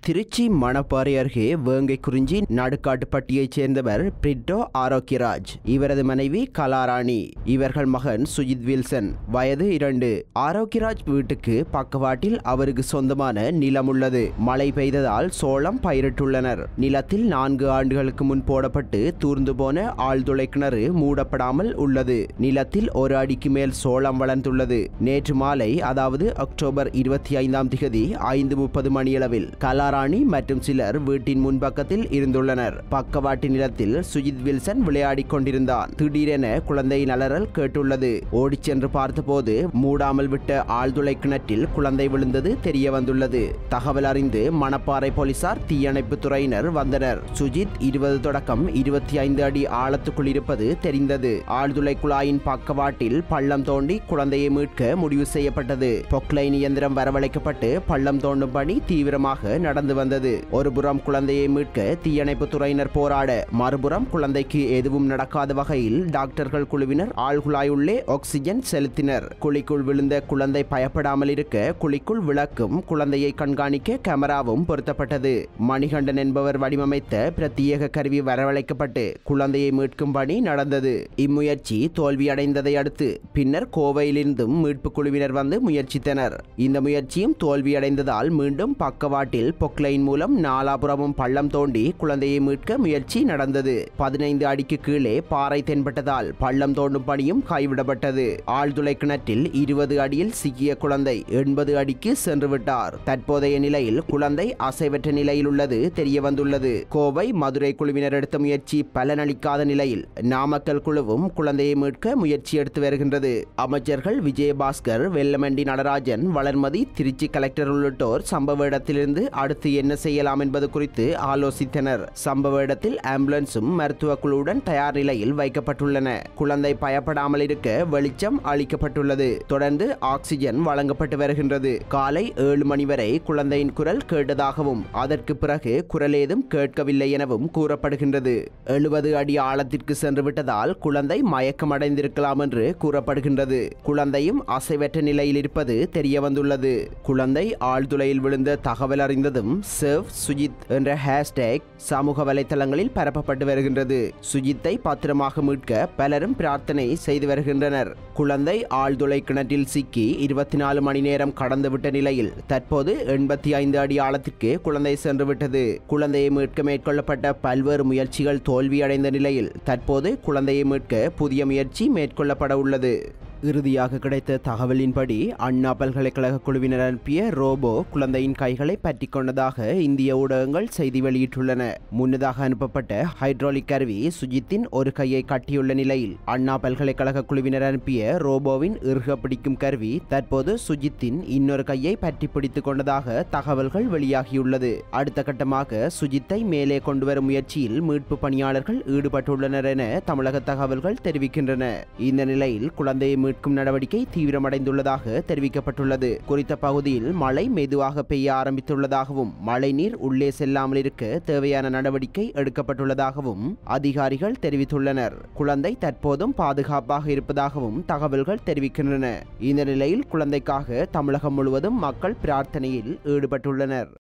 திருச்சி மணப்பாறை அருகே வேங்கை குறிஞ்சி நடுக்காட்டுப்பட்டியைச் சேர்ந்தவர் பிரிட்டோ ஆரோக்கியராஜ் இவரது மனைவி கலாராணி இவர்கள் மகன் சுஜித் வில்சன் வயது இரண்டு ஆரோக்கியராஜ் வீட்டுக்கு பக்கவாட்டில் அவருக்கு சொந்தமான நிலம் உள்ளது மழை பெய்ததால் சோளம் பயிரிட்டுள்ளனர் நிலத்தில் நான்கு ஆண்டுகளுக்கு முன் போடப்பட்டு தூர்ந்து போன ஆழ்துளை கிணறு மூடப்படாமல் உள்ளது நிலத்தில் ஒரு அடிக்கு மேல் சோளம் வளர்ந்துள்ளது நேற்று மாலை அதாவது அக்டோபர் இருபத்தி ஐந்தாம் திகதி ஐந்து முப்பது மணியளவில் கலாராணி மற்றும் சிலர் வீட்டின் முன்பக்கத்தில் இருந்துள்ளனர் பக்கவாட்டு நிலத்தில் சுஜித் வில்சன் விளையாடிக் கொண்டிருந்தான் திடீரென குழந்தை நலறல் கேட்டுள்ளது ஓடிச் சென்று பார்த்தபோது மூடாமல் விட்ட ஆழ்துளை கிணற்றில் குழந்தை விழுந்தது தெரிய வந்துள்ளது தகவல் அறிந்து மணப்பாறை போலீசார் தீயணைப்பு துறையினர் வந்தனர் சுஜித் இருபது தொடக்கம் இருபத்தி ஐந்து அடி ஆழத்துக்குள் இருப்பது தெரிந்தது ஆழ்துளை குழாயின் பக்கவாட்டில் பள்ளம் தோண்டி குழந்தையை மீட்க முடிவு செய்யப்பட்டது பொக்லைன் இயந்திரம் வரவழைக்கப்பட்டு பள்ளம் தோண்டும் பணி தீவிரமாக நடந்து வந்தது ஒருபுறம் குழந்தையை மீட்க தீயணைப்பு துறையினர் போராட மறுபுறம் குழந்தைக்கு எதுவும் நடக்காத வகையில் டாக்டர்கள் குழுவினர் ஆழ்குழாய் உள்ளே ஆக்சிஜன் செலுத்தினர் குழிக்குள் விழுந்த குழந்தை பயப்படாமல் இருக்க குழிக்குள் விளக்கும் குழந்தையை கண்காணிக்க கேமராவும் பொருத்தப்பட்டது மணிகண்டன் என்பவர் வடிவமைத்த பிரத்யேக கருவி வரவழைக்கப்பட்டு குழந்தையை மீட்கும் பணி நடந்தது இம்முயற்சி தோல்வியடைந்ததை அடுத்து பின்னர் கோவையிலிருந்தும் மீட்பு குழுவினர் வந்து முயற்சித்தனர் இந்த முயற்சியும் தோல்வியடைந்ததால் மீண்டும் பக்கவாட்டில் பொக்லைன் மூலம் நாலாபுறமும் பள்ளம் தோண்டி குழந்தையை மீட்க முயற்சி நடந்தது பதினைந்து அடிக்கு கீழே பாறை தென்பட்டதால் பள்ளம் தோண்டும் பணியும் கைவிடப்பட்டது ஆழ்துளை கிணற்றில் இருபது அடியில் சிக்கிய குழந்தை எண்பது அடிக்கு சென்று விட்டார் தற்போதைய நிலையில் குழந்தை அசைவற்ற நிலையில் உள்ளது தெரிய வந்துள்ளது கோவை மதுரை குழுவினர் எடுத்த முயற்சி பலனளிக்காத நிலையில் நாமக்கல் குழுவும் குழந்தையை மீட்க முயற்சி எடுத்து வருகின்றது அமைச்சர்கள் விஜயபாஸ்கர் வெல்லமண்டி நடராஜன் வளர்மதி திருச்சி கலெக்டர் உள்ளிட்டோர் சம்பவ இடத்திலிருந்து அடுத்து என்ன செய்யலாம் என்பது குறித்து ஆலோசித்தனர் சம்பவ இடத்தில் ஆம்புலன்ஸும் மருத்துவ குழுவுடன் தயார் நிலையில் வைக்கப்பட்டுள்ளன குழந்தை பயப்படாமல் இருக்க வெளிச்சம் அளிக்கப்பட்டுள்ளது தொடர்ந்து ஆக்சிஜன் வழங்கப்பட்டு வருகின்றது காலை ஏழு மணி வரை குழந்தையின் குரல் கேட்டதாகவும் அதற்கு பிறகு குரல் ஏதும் கேட்கவில்லை எனவும் கூறப்படுகின்றது எழுபது அடி ஆழத்திற்கு சென்று விட்டதால் குழந்தை மயக்கமடைந்திருக்கலாம் என்று கூறப்படுகின்றது குழந்தையும் அசைவற்ற நிலையில் இருப்பது தெரிய வந்துள்ளது குழந்தை ஆழ்துளையில் விழுந்த தகவல் அறிந்ததும் சேவ் சுஜித் என்ற ஹேஷ்டேக் சமூக வலைத்தளங்களில் பரப்பப்பட்டு வருகின்றது சுஜித்தை பத்திரமாக மீட்க பலரும் பிரார்த்தனை செய்து வருகின்றனர் குழந்தை ஆழ்துளை கிணற்றில் சிக்கி இருபத்தி நாலு மணி நேரம் கடந்துவிட்ட நிலையில் தற்போது எண்பத்தி ஐந்து அடி ஆழத்திற்கு குழந்தை சென்று விட்டது குழந்தையை மீட்க மேற்கொள்ளப்பட்ட பல்வேறு முயற்சிகள் தோல்வியடைந்த நிலையில் தற்போது குழந்தையை மீட்க புதிய முயற்சி மேற்கொள்ளப்பட உள்ளது இறுதியாக கிடைத்த தகவலின்படி அண்ணா பல்கலைக்கழக குழுவினர் அனுப்பிய ரோபோ குழந்தையின் கைகளை பற்றி கொண்டதாக இந்திய ஊடகங்கள் செய்தி வெளியிட்டுள்ளன முன்னதாக அனுப்பப்பட்ட ஹைட்ராலிக் கருவி சுஜித்தின் ஒரு கையை கட்டியுள்ள நிலையில் அண்ணா பல்கலைக்கழக குழுவினர் அனுப்பிய ரோபோவின் இறுக பிடிக்கும் கருவி தற்போது சுஜித்தின் இன்னொரு கையை பற்றி பிடித்துக் கொண்டதாக தகவல்கள் வெளியாகியுள்ளது அடுத்த கட்டமாக சுஜித்தை மேலே கொண்டு வரும் முயற்சியில் மீட்பு பணியாளர்கள் ஈடுபட்டுள்ளனர் என தமிழக தகவல்கள் தெரிவிக்கின்றன இந்த நிலையில் குழந்தையை மீட்கும் நடவடிக்கை தீவிரமடைந்துள்ளதாக தெரிவிக்கப்பட்டுள்ளது குறித்த பகுதியில் மழை மெதுவாக பெய்ய ஆரம்பித்துள்ளதாகவும் மழைநீர் உள்ளே செல்லாமல் இருக்க தேவையான நடவடிக்கை எடுக்கப்பட்டுள்ளதாகவும் அதிகாரிகள் தெரிவித்துள்ளனர் குழந்தை தற்போதும் பாதுகாப்பாக இருப்பதாகவும் தகவல்கள் தெரிவிக்கின்றன இந்த நிலையில் குழந்தைக்காக தமிழகம் முழுவதும் மக்கள் பிரார்த்தனையில் ஈடுபட்டுள்ளனர்